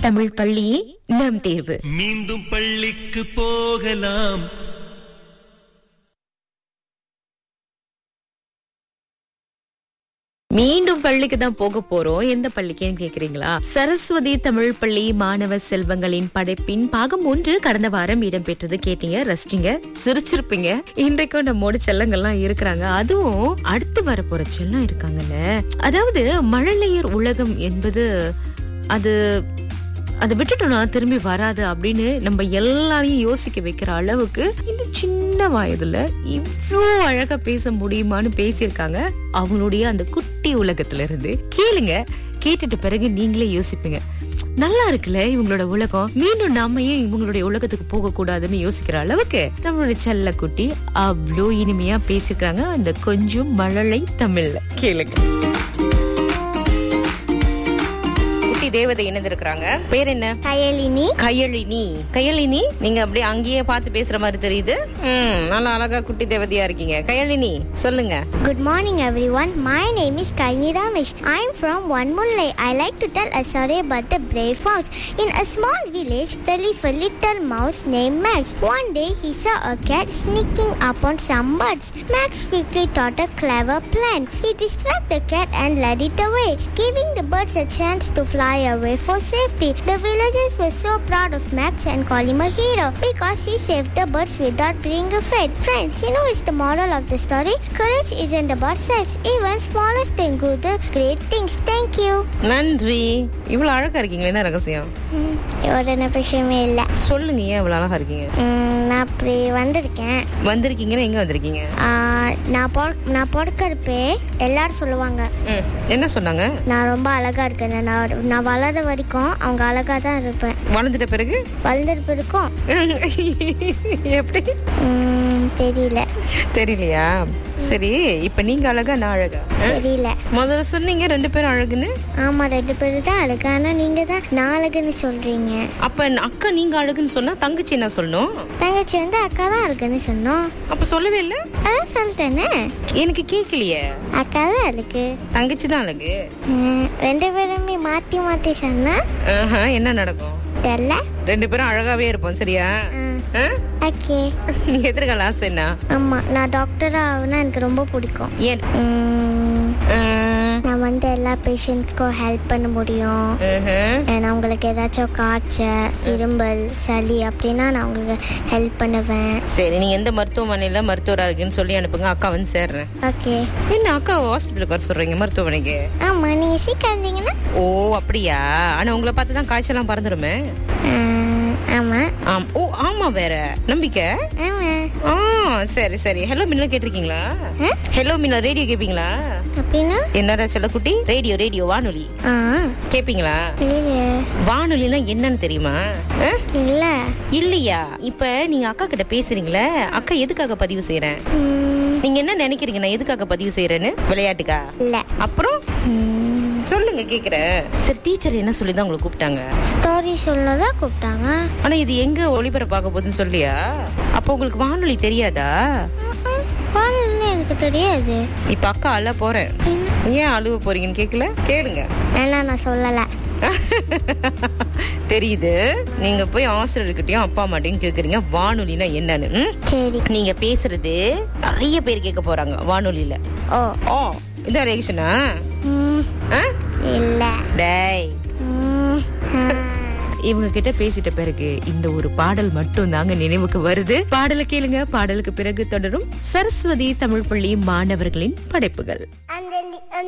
தமிழ் பள்ளியே நம் தேர்வு மீண்டும் பள்ளிக்கு போகலாம் மீண்டும் பள்ளிக்கு தான் போக போறோம் எந்த பள்ளிக்குன்னு கேக்குறீங்களா சரஸ்வதி தமிழ் பள்ளி மாணவ செல்வங்களின் படைப்பின் பாகம் ஒன்று கடந்த வாரம் இடம்பெற்றது கேட்டீங்க ரசிச்சீங்க சிரிச்சிருப்பீங்க இன்றைக்கும் நம்மோட செல்லங்கள்லாம் இருக்கிறாங்க அதுவும் அடுத்து வரப்போற செல்லம் இருக்காங்கல்ல அதாவது மழலையர் உலகம் என்பது அது அதை விட்டுட்டோம்னா திரும்பி வராது அப்படின்னு நம்ம எல்லாரையும் யோசிக்க வைக்கிற அளவுக்கு இந்த சின்ன வயதுல இவ்ளோ அழகா பேச முடியுமான்னு பேசியிருக்காங்க அவங்களுடைய அந்த குட்டி உலகத்துல இருந்து கேளுங்க கேட்டுட்டு பிறகு நீங்களே யோசிப்பீங்க நல்லா இருக்குல்ல இவங்களோட உலகம் மீண்டும் நாம ஏன் இவங்களுடைய உலகத்துக்கு போக கூடாதுன்னு யோசிக்கிற அளவுக்கு நம்மளுடைய செல்ல குட்டி அவ்வளோ இனிமையா பேசியிருக்காங்க அந்த கொஞ்சம் மழலை தமிழ்ல கேளுங்க குட்டி தேவதை இணைந்திருக்கிறாங்க பேர் என்ன கயலினி கையளினி கையளினி நீங்க அப்படியே அங்கேயே பார்த்து பேசுற மாதிரி தெரியுது ம், நல்லா அழகா குட்டி தேவதையா இருக்கீங்க கையளினி சொல்லுங்க Good morning everyone. My name is Kaini Ramesh. I am from One Mullai. I like to tell a story about the brave mouse. In a small village, there lived a little mouse named Max. One day he saw a cat sneaking up on some birds. Max quickly thought a clever plan. He distracted the cat and led it away, giving the birds a chance to fly away for safety. The villagers were so proud of Max and called him a hero because he saved the birds without being afraid. Friends, you know it's the moral of the story. Courage isn't about sex. Even smallest thing do the great things. Thank you. நன்றி இவ்வளவு அழகா இருக்கீங்க என்ன ரகசியம் ம், ஒரு விஷயமே இல்லை சொல்லுங்க ஏன் இவ்வளவு அழகா இருக்கீங்க நான் அப்படி வந்திருக்கேன் வந்திருக்கீங்கன்னா எங்க வந்திருக்கீங்க ஆ, நான் பொ நான் பொறுக்கிறப்பே எல்லாரும் சொல்லுவாங்க ம், என்ன சொன்னாங்க நான் ரொம்ப அழகா இருக்கேன் நான் நான் வளர வரைக்கும் அவங்க அழகா தான் இருப்பேன் வளர்ந்துட்ட பிறகு வளர்ந்துருப்பு இருக்கும் எப்படி ம், தெரியல தெரியலையா சரி இப்ப நீங்க அழகா நான் அழகா தெரியல முதல்ல சொன்னீங்க ரெண்டு பேரும் அழகுன்னு ஆமா ரெண்டு பேரும் தான் அழகு ஆனா நீங்க தான் நான் அழகுன்னு சொல்றீங்க அப்ப அக்கா நீங்க அழகுன்னு சொன்னா தங்கச்சி என்ன சொல்லணும் தங்கச்சி வந்து அக்கா தான் அழகுன்னு சொன்னோம் அப்ப சொல்லவே இல்ல அதான் சொல்லிட்டேனே எனக்கு கேட்கலையே அக்கா தான் அழகு தங்கச்சி தான் அழகு ம், ரெண்டு பேருமே மாத்தி மாத்தி சொன்னா ஆஹா, என்ன நடக்கும் தெரியல ரெண்டு பேரும் அழகாவே இருப்போம் சரியா ஆ? ஓகே நீ எதிர்கால ஆசை என்ன ஆமா நான் டாக்டரா ஆகுனா எனக்கு ரொம்ப பிடிக்கும் ஏன் ம், ஆ, நான் வந்து எல்லா பேஷண்ட்ஸ்க்கும் ஹெல்ப் பண்ண முடியும் ம்ஹும். ஏன்னா அவங்களுக்கு ஏதாச்சும் காய்ச்சல் இரும்பல் சளி அப்படின்னா நான் அவங்களுக்கு ஹெல்ப் பண்ணுவேன் சரி நீங்க எந்த மருத்துவமனையில மருத்துவரா இருக்குன்னு சொல்லி அனுப்புங்க அக்கா வந்து சேர்றேன் ஓகே என்ன அக்கா ஹாஸ்பிட்டலுக்கு வர சொல்றீங்க மருத்துவமனைக்கு ஆமா நீங்க சீக்கிரம் இருந்தீங்கன்னா ஓ அப்படியா ஆனா உங்களை பார்த்து தான் காய்ச்சலாம் பறந்துருமே ம், ஆமா ஆம் ஓ ஆமா வேற நம்பிக்கை ஆமா ஆ சரி சரி ஹலோ மின்னல் கேட்டிருக்கீங்களா ஹலோ மின்னல் ரேடியோ கேப்பீங்களா அப்படின்னா என்னடா செல்லக்குட்டி ரேடியோ ரேடியோ வானொலி ஆ கேப்பீங்களா இல்லையே வானொலினா என்னன்னு தெரியுமா ஆ? இல்ல இல்லையா இப்ப நீங்க அக்கா கிட்ட பேசுறீங்களே அக்கா எதுக்காக பதிவு செய்யறேன் ம், நீங்க என்ன நினைக்கிறீங்க நான் எதுக்காக பதிவு செய்யறேன்னு விளையாட்டுக்கா இல்ல அப்புறம் ம், சொல்லுங்க கேக்குறேன் சரி டீச்சர் என்ன சொல்லி தான் உங்களை கூப்பிட்டாங்க ஸ்டோரி சொல்லதான் கூப்பிட்டாங்க ஆனா இது எங்க ஒளிபரப்பாக போகுதுன்னு சொல்லியா அப்போ உங்களுக்கு வானொலி தெரியாதா பாடல்னு எனக்கு தெரியாது இப்ப அக்கா அழ போறேன் ஏன் அழுவ போறீங்கன்னு கேக்கல கேளுங்க ஏன்னா நான் சொல்லல தெரியுது நீங்க போய் ஆசிரியர்கிட்டயும் அப்பா அம்மாட்டையும் கேக்குறீங்க வானொலினா என்னன்னு ம்? சரி நீங்க பேசுறது நிறைய பேர் கேட்க போறாங்க வானொலியில ஓ ஓ இதான் ரியாக்ஷனா ம், இல்ல டேய் ம், ஆ. இவங்க கிட்ட பேசிட்ட பிறகு இந்த ஒரு பாடல் மட்டும் தாங்க நினைவுக்கு வருது பாடலை கேளுங்க பாடலுக்கு பிறகு தொடரும் சரஸ்வதி தமிழ் பள்ளி மாணவர்களின் படைப்புகள் அந்த லி-